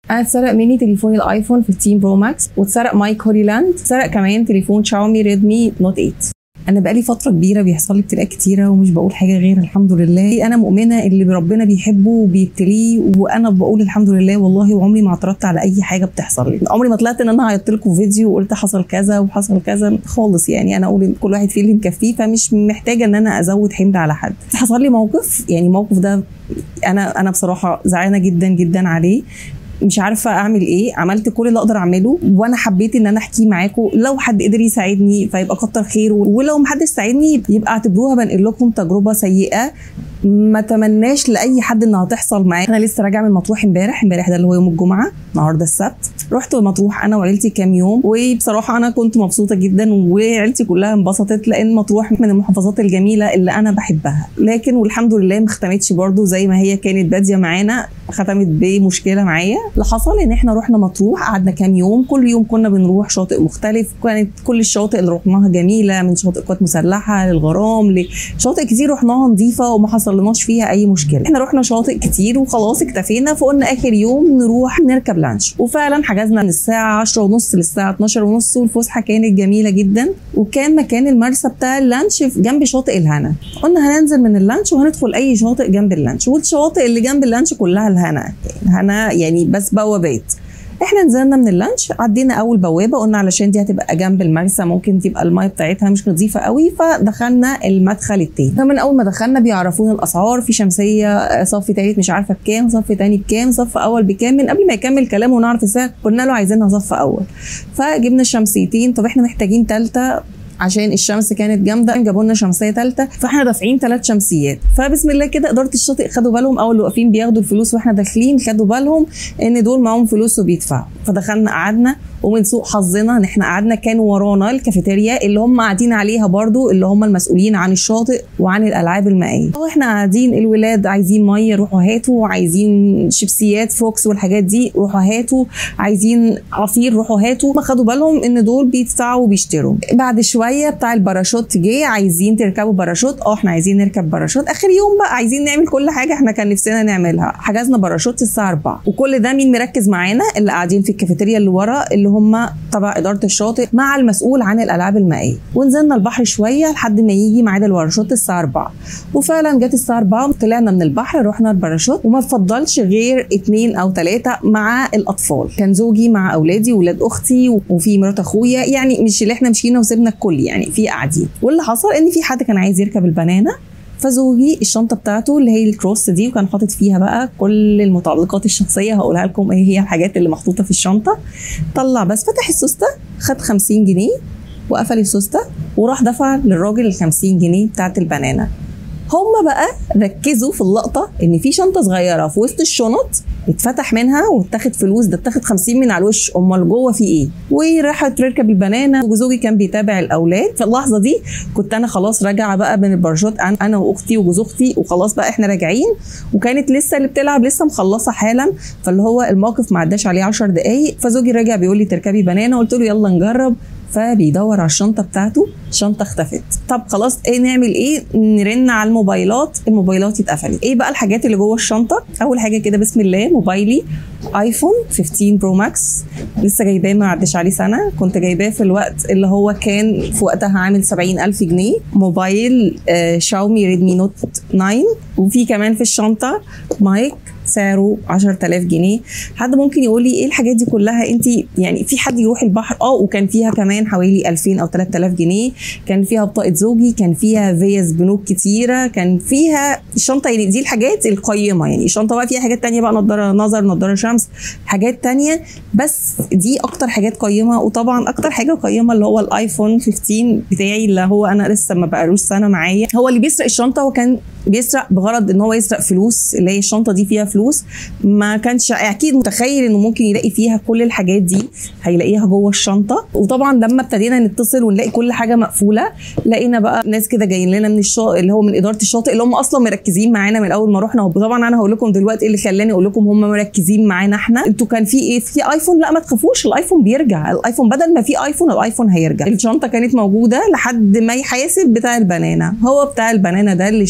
انا اتسرق مني تليفوني الايفون 15 برو ماكس واتسرق مايك هولي لاند اتسرق كمان تليفون شاومي ريدمي نوت 8 انا بقالي فتره كبيره بيحصل لي ابتلاءات كتيره ومش بقول حاجه غير الحمد لله انا مؤمنه اللي ربنا بيحبه وبيبتليه وانا بقول الحمد لله والله وعمري ما اعترضت على اي حاجه بتحصل لي عمري ما طلعت ان انا عيطت لكم فيديو وقلت حصل كذا وحصل كذا خالص يعني انا اقول كل واحد فيه اللي مكفيه فمش محتاجه ان انا ازود حمل على حد حصل لي موقف يعني الموقف ده انا انا بصراحه زعلانه جدا جدا عليه مش عارفه اعمل ايه عملت كل اللي اقدر اعمله وانا حبيت ان انا احكيه معاكم لو حد قدر يساعدني فيبقى كتر خيره ولو محدش ساعدني يبقى اعتبروها بنقل لكم تجربه سيئه ما تمناش لاي حد انها تحصل معاه انا لسه راجعه من مطروح امبارح امبارح ده اللي هو يوم الجمعه النهارده السبت رحت مطروح انا وعيلتي كام يوم وبصراحه انا كنت مبسوطه جدا وعيلتي كلها انبسطت لان مطروح من المحافظات الجميله اللي انا بحبها لكن والحمد لله ما ختمتش برده زي ما هي كانت باديه معانا ختمت بمشكله معايا اللي حصل ان احنا رحنا مطروح قعدنا كام يوم كل يوم كنا بنروح شاطئ مختلف كانت كل الشواطئ اللي رحناها جميله من شاطئ قوات مسلحه للغرام لشاطئ كتير رحناها نظيفه وما حصلناش فيها اي مشكله احنا رحنا شاطئ كتير وخلاص اكتفينا فقلنا اخر يوم نروح نركب لانش وفعلا حجزنا من الساعه 10 ونص للساعه 12 ونص والفسحه كانت جميله جدا وكان مكان المرسى بتاع اللانش جنب شاطئ الهنا قلنا هننزل من اللانش وهندخل اي شاطئ جنب اللانش والشواطئ اللي جنب اللانش كلها الهنا الهنا يعني بس بوابات احنا نزلنا من اللانش عدينا اول بوابه قلنا علشان دي هتبقى جنب المرسى ممكن تبقى الميه بتاعتها مش نظيفه قوي فدخلنا المدخل التاني فمن اول ما دخلنا بيعرفونا الاسعار في شمسيه صف تالت مش عارفه بكام صف تاني بكام صف اول بكام من قبل ما يكمل كلامه ونعرف السعر قلنا له عايزينها صف اول فجبنا الشمسيتين طب احنا محتاجين تالته عشان الشمس كانت جامده جابوا لنا شمسيه ثالثه فاحنا دافعين ثلاث شمسيات فبسم الله كده اداره الشاطئ خدوا بالهم اول اللي واقفين بياخدوا الفلوس واحنا داخلين خدوا بالهم ان دول معاهم فلوس وبيدفعوا فدخلنا قعدنا ومن سوء حظنا ان احنا قعدنا كانوا ورانا الكافيتيريا اللي هم قاعدين عليها برضو اللي هم المسؤولين عن الشاطئ وعن الالعاب المائيه واحنا قاعدين الولاد عايزين ميه روحوا هاتوا عايزين شيبسيات فوكس والحاجات دي روحوا هاتوا عايزين عصير روحوا هاتوا ما خدوا بالهم ان دول بيدفعوا وبيشتروا بعد شويه بتاع الباراشوت جه عايزين تركبوا باراشوت اه احنا عايزين نركب باراشوت اخر يوم بقى عايزين نعمل كل حاجه احنا كان نفسنا نعملها حجزنا باراشوت الساعه 4 وكل ده مين مركز معانا اللي قاعدين في الكافيتيريا اللي ورا اللي هم تبع اداره الشاطئ مع المسؤول عن الالعاب المائيه ونزلنا البحر شويه لحد ما يجي ميعاد الباراشوت الساعه 4 وفعلا جت الساعه 4 طلعنا من البحر رحنا الباراشوت وما فضلش غير اثنين او ثلاثه مع الاطفال كان زوجي مع اولادي واولاد اختي وفي مرات اخويا يعني مش اللي احنا مشينا وسيبنا الكل يعني في قاعدين واللي حصل ان في حد كان عايز يركب البنانه فزوجي الشنطه بتاعته اللي هي الكروس دي وكان حاطط فيها بقى كل المتعلقات الشخصيه هقولها لكم ايه هي الحاجات اللي محطوطه في الشنطه طلع بس فتح السوسته خد 50 جنيه وقفل السوسته وراح دفع للراجل ال 50 جنيه بتاعت البنانه هم بقى ركزوا في اللقطه ان في شنطه صغيره في وسط الشنط اتفتح منها واتاخد فلوس ده اتاخد 50 من على الوش امال جوه في ايه وراحت تركب البنانه وزوجي كان بيتابع الاولاد في اللحظه دي كنت انا خلاص راجعه بقى من الباراشوت انا واختي وجوز اختي وخلاص بقى احنا راجعين وكانت لسه اللي بتلعب لسه مخلصه حالا فاللي هو الموقف ما عداش عليه 10 دقائق فزوجي راجع بيقول لي تركبي بنانه قلت له يلا نجرب فبيدور على الشنطه بتاعته الشنطه اختفت طب خلاص ايه نعمل ايه نرن على الموبايلات الموبايلات اتقفلت ايه بقى الحاجات اللي جوه الشنطه اول حاجه كده بسم الله موبايلي ايفون 15 برو ماكس لسه جايباه ما عدش عليه سنه كنت جايباه في الوقت اللي هو كان في وقتها عامل 70000 جنيه موبايل آه شاومي ريدمي نوت 9 وفي كمان في الشنطه مايك سعره 10000 جنيه حد ممكن يقول لي ايه الحاجات دي كلها انت يعني في حد يروح البحر اه وكان فيها كمان حوالي 2000 او 3000 جنيه كان فيها بطاقه زوجي كان فيها فيز بنوك كتيره كان فيها الشنطه يعني دي الحاجات القيمه يعني الشنطه بقى فيها حاجات تانية بقى نضاره نظر نضاره شمس حاجات تانية بس دي اكتر حاجات قيمه وطبعا اكتر حاجه قيمه اللي هو الايفون 15 بتاعي اللي هو انا لسه ما بقالوش سنه معايا هو اللي بيسرق الشنطه وكان بيسرق بغرض ان هو يسرق فلوس اللي هي الشنطه دي فيها فلوس ما كانش اكيد متخيل انه ممكن يلاقي فيها كل الحاجات دي هيلاقيها جوه الشنطه وطبعا لما ابتدينا نتصل ونلاقي كل حاجه مقفوله لقينا بقى ناس كده جايين لنا من الشاطئ اللي هو من اداره الشاطئ اللي هم اصلا مركزين معانا من اول ما رحنا وطبعا انا هقول لكم دلوقتي ايه اللي خلاني اقول لكم هم مركزين معانا احنا انتوا كان في ايه في ايفون لا ما تخافوش الايفون بيرجع الايفون بدل ما في ايفون الايفون هيرجع الشنطه كانت موجوده لحد ما يحاسب بتاع البنانه هو بتاع البنانه ده اللي شاف لما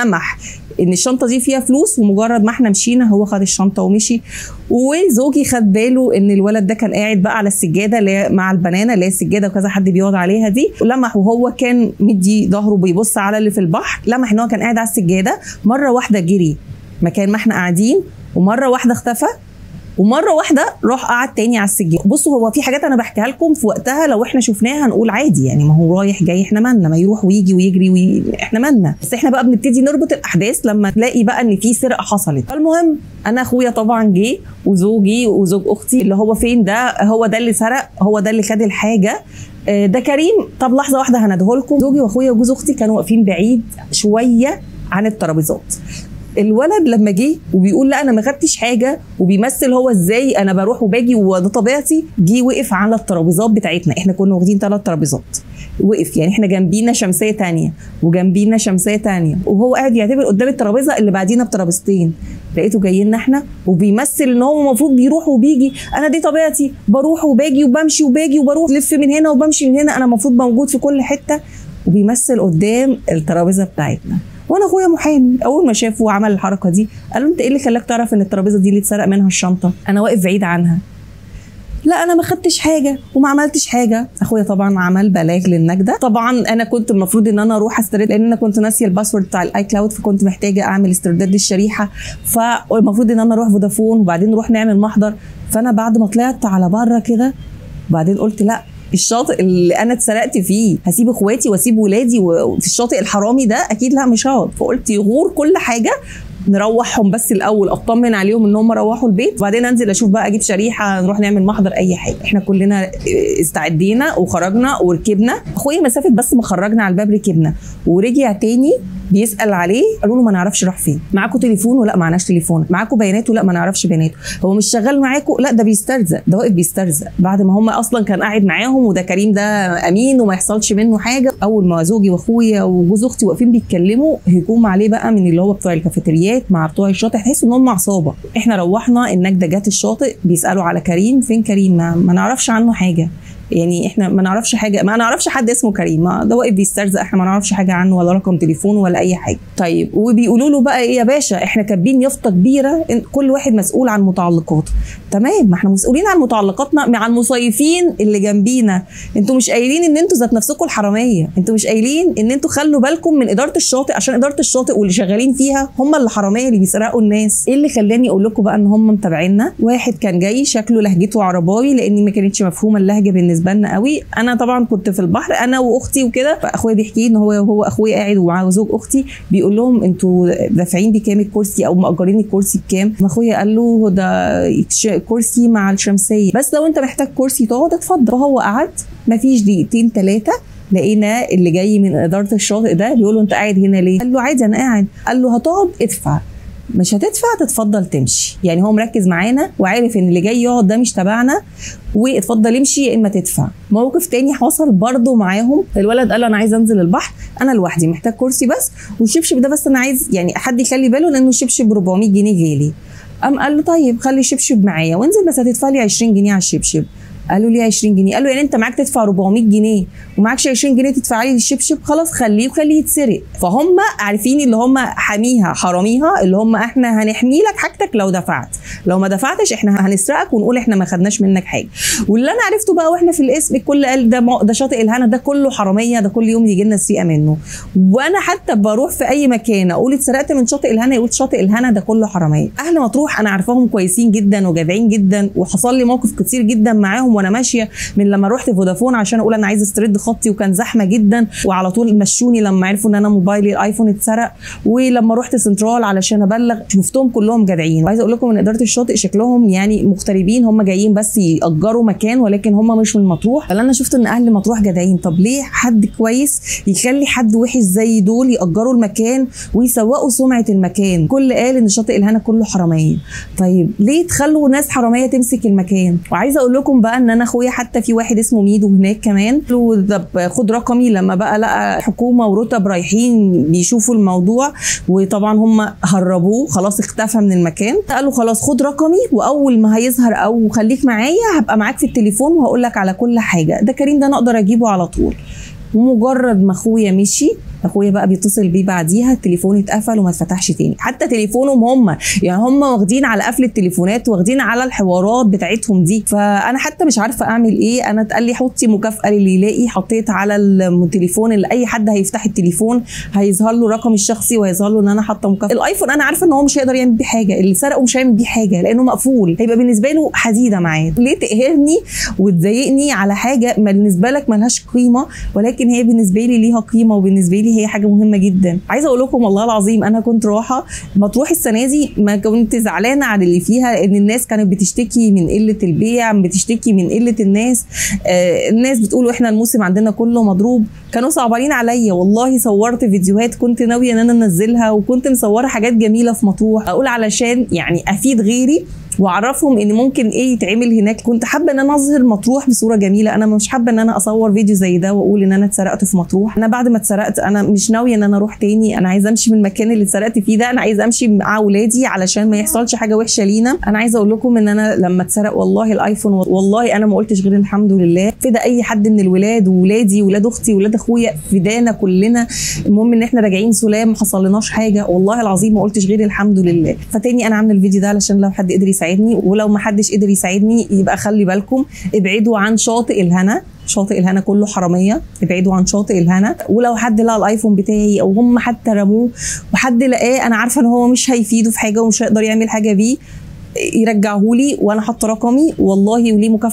سمح ان الشنطه دي فيها فلوس ومجرد ما احنا مشينا هو خد الشنطه ومشي وزوجي خد باله ان الولد ده كان قاعد بقى على السجاده اللي هي مع البنانه اللي هي السجاده وكذا حد بيقعد عليها دي لمح وهو كان مدي ظهره بيبص على اللي في البحر لمح ان هو كان قاعد على السجاده مره واحده جري مكان ما احنا قاعدين ومره واحده اختفى ومره واحده راح قعد تاني على السجاده بصوا هو في حاجات انا بحكيها لكم في وقتها لو احنا شفناها هنقول عادي يعني ما هو رايح جاي احنا مالنا ما يروح ويجي ويجري وي... احنا مالنا بس احنا بقى بنبتدي نربط الاحداث لما تلاقي بقى ان في سرقه حصلت فالمهم انا اخويا طبعا جه وزوجي وزوج اختي اللي هو فين ده هو ده اللي سرق هو ده اللي خد الحاجه آه، ده كريم طب لحظه واحده هندهولكم لكم زوجي واخويا وجوز اختي كانوا واقفين بعيد شويه عن الترابيزات الولد لما جه وبيقول لا انا ما خدتش حاجه وبيمثل هو ازاي انا بروح وباجي وده طبيعتي جه وقف على الترابيزات بتاعتنا احنا كنا واخدين ثلاث ترابيزات وقف يعني احنا جنبينا شمسيه تانية وجنبينا شمسيه تانية وهو قاعد يعتبر قدام الترابيزه اللي بعدينا بترابيزتين لقيته جاي لنا احنا وبيمثل ان هو المفروض بيروح وبيجي انا دي طبيعتي بروح وباجي وبمشي وباجي وبروح لف من هنا وبمشي من هنا انا المفروض موجود في كل حته وبيمثل قدام الترابيزه بتاعتنا وانا اخويا محامي اول ما شافه وعمل الحركه دي قال له انت ايه اللي خلاك تعرف ان الترابيزه دي اللي اتسرق منها الشنطه انا واقف بعيد عنها لا انا ما خدتش حاجه وما عملتش حاجه اخويا طبعا عمل بلاغ للنجده طبعا انا كنت المفروض ان انا اروح استرد لان انا كنت ناسيه الباسورد بتاع الاي كلاود فكنت محتاجه اعمل استرداد للشريحه فالمفروض ان انا اروح فودافون وبعدين نروح نعمل محضر فانا بعد ما طلعت على بره كده وبعدين قلت لا الشاطئ اللي انا اتسرقت فيه هسيب اخواتي واسيب ولادي وفي الشاطئ الحرامي ده اكيد لا مش هقعد فقلت يغور كل حاجه نروحهم بس الاول اطمن عليهم ان هم روحوا البيت وبعدين انزل اشوف بقى اجيب شريحه نروح نعمل محضر اي حاجه احنا كلنا استعدينا وخرجنا وركبنا اخويا مسافه بس ما خرجنا على الباب ركبنا ورجع تاني بيسال عليه قالوا له ما نعرفش راح فين معاكم تليفون ولا معناش تليفون معاكم بيانات ولا ما نعرفش بياناته هو مش شغال معاكم لا ده بيسترزق ده واقف بيسترزق بعد ما هم اصلا كان قاعد معاهم وده كريم ده امين وما يحصلش منه حاجه اول ما زوجي واخويا وجوز اختي واقفين بيتكلموا هجوم عليه بقى من اللي هو بتوع الكافيتريات مع بتوع الشاطئ تحس ان هم عصابه احنا روحنا النجده جت الشاطئ بيسالوا على كريم فين كريم ما, ما نعرفش عنه حاجه يعني احنا ما نعرفش حاجه ما نعرفش حد اسمه كريم ما ده واقف بيسترزق احنا ما نعرفش حاجه عنه ولا رقم تليفونه ولا اي حاجه طيب وبيقولوا له بقى ايه يا باشا احنا كاتبين يافطه كبيره كل واحد مسؤول عن متعلقاته تمام ما احنا مسؤولين عن متعلقاتنا مع المصيفين اللي جنبينا انتوا مش قايلين ان انتوا ذات نفسكم الحراميه انتوا مش قايلين ان انتوا خلوا بالكم من اداره الشاطئ عشان اداره الشاطئ واللي شغالين فيها هم اللي حراميه اللي بيسرقوا الناس ايه اللي خلاني اقول لكم بقى ان هم متابعينا واحد كان جاي شكله لهجته عرباوي لاني ما كانتش مفهومه اللهجه بالنسبه لنا قوي انا طبعا كنت في البحر انا واختي وكده فاخويا بيحكي ان هو هو اخويا قاعد ومعاه زوج اختي بيقول لهم انتوا دافعين بكام الكرسي او مأجرين الكرسي بكام فاخويا قال له ده كرسي مع الشمسيه بس لو انت محتاج كرسي تقعد اتفضل فهو قعد مفيش دقيقتين ثلاثه لقينا اللي جاي من اداره الشاطئ ده بيقول له انت قاعد هنا ليه؟ قال له عادي انا قاعد قال له هتقعد ادفع مش هتدفع تتفضل تمشي يعني هو مركز معانا وعارف ان اللي جاي يقعد ده مش تبعنا واتفضل امشي يا اما تدفع موقف تاني حصل برضه معاهم الولد قال له انا عايز انزل البحر انا لوحدي محتاج كرسي بس والشبشب ده بس انا عايز يعني حد يخلي باله لانه الشبشب 400 جنيه غالي قام قال له طيب خلي الشبشب معايا وانزل بس هتدفع لي 20 جنيه على الشبشب قالوا لي 20 جنيه قالوا يعني انت معاك تدفع 400 جنيه ومعكش 20 جنيه تدفع لي الشبشب خلاص خليه وخليه يتسرق فهم عارفين اللي هم حاميها حراميها اللي هم احنا هنحمي لك حاجتك لو دفعت لو ما دفعتش احنا هنسرقك ونقول احنا ما خدناش منك حاجه واللي انا عرفته بقى واحنا في الاسم الكل قال ده ده شاطئ الهنا ده كله حراميه ده كل يوم يجي لنا سرقه منه وانا حتى بروح في اي مكان اقول اتسرقت من شاطئ الهنا يقول شاطئ الهنا ده كله حراميه اهل مطروح انا عارفاهم كويسين جدا وجدعين جدا وحصل لي موقف كتير جدا معاهم وانا ماشيه من لما رحت فودافون عشان اقول انا عايزه استرد خطي وكان زحمه جدا وعلى طول مشوني لما عرفوا ان انا موبايلي الايفون اتسرق ولما رحت سنترال علشان ابلغ شفتهم كلهم جدعين وعايزه اقول لكم ان اداره الشاطئ شكلهم يعني مغتربين هم جايين بس ياجروا مكان ولكن هم مش من مطروح فاللي انا شفت ان اهل مطروح جدعين طب ليه حد كويس يخلي حد وحش زي دول ياجروا المكان ويسوقوا سمعه المكان كل قال ان شاطئ الهنا كله حراميه طيب ليه تخلوا ناس حراميه تمسك المكان وعايزه اقول لكم بقى ان انا اخويا حتى في واحد اسمه ميدو هناك كمان له خد رقمي لما بقى لقى حكومه ورتب رايحين بيشوفوا الموضوع وطبعا هم هربوه خلاص اختفى من المكان قالوا خلاص خد رقمي واول ما هيظهر او خليك معايا هبقى معاك في التليفون وهقول لك على كل حاجه ده كريم ده انا اقدر اجيبه على طول ومجرد ما اخويا مشي اخويا بقى بيتصل بيه بعديها التليفون اتقفل وما اتفتحش تاني حتى تليفونهم هم يعني هم واخدين على قفل التليفونات واخدين على الحوارات بتاعتهم دي فانا حتى مش عارفه اعمل ايه انا اتقال لي حطي مكافاه للي يلاقي حطيت على التليفون اللي اي حد هيفتح التليفون هيظهر له رقمي الشخصي وهيظهر له ان انا حاطه مكافاه الايفون انا عارفه ان هو مش هيقدر يعمل بيه حاجه اللي سرقه مش هيعمل بيه حاجه لانه مقفول هيبقى بالنسبه له حديده معاه ليه تقهرني وتضايقني على حاجه ما بالنسبه لك ملهاش قيمه ولكن هي بالنسبه لي ليها قيمه وبالنسبه لي هي حاجه مهمه جدا عايزه اقول لكم والله العظيم انا كنت رايحه مطروح السنه دي ما كنت زعلانه على اللي فيها ان الناس كانت بتشتكي من قله البيع بتشتكي من قله الناس آه الناس بتقول احنا الموسم عندنا كله مضروب كانوا صعبانين عليا والله صورت فيديوهات كنت ناويه ان انا انزلها وكنت مصوره حاجات جميله في مطروح اقول علشان يعني افيد غيري واعرفهم ان ممكن ايه يتعمل هناك كنت حابه ان انا اظهر مطروح بصوره جميله انا مش حابه ان انا اصور فيديو زي ده واقول ان انا اتسرقت في مطروح انا بعد ما اتسرقت انا مش ناويه ان انا اروح تاني انا عايزه امشي من المكان اللي اتسرقت فيه ده انا عايزه امشي مع اولادي علشان ما يحصلش حاجه وحشه لينا انا عايزه اقول لكم ان انا لما اتسرق والله الايفون والله انا ما قلتش غير الحمد لله فدا اي حد من الولاد وولادي ولاد اختي ولاد اخويا فدانا كلنا المهم ان احنا راجعين سلام ما حصلناش حاجه والله العظيم ما قلتش غير الحمد لله فتاني انا عامله الفيديو ده علشان لو حد قدر يساعدني ولو ما حدش قدر يساعدني يبقى خلي بالكم ابعدوا عن شاطئ الهنا شاطئ الهنا كله حراميه ابعدوا عن شاطئ الهنا ولو حد لقى الايفون بتاعي او هم حتى رموه وحد لقاه انا عارفه ان هو مش هيفيده في حاجه ومش هيقدر يعمل حاجه بيه يرجعهولي وانا حاطه رقمي والله وليه مكافاه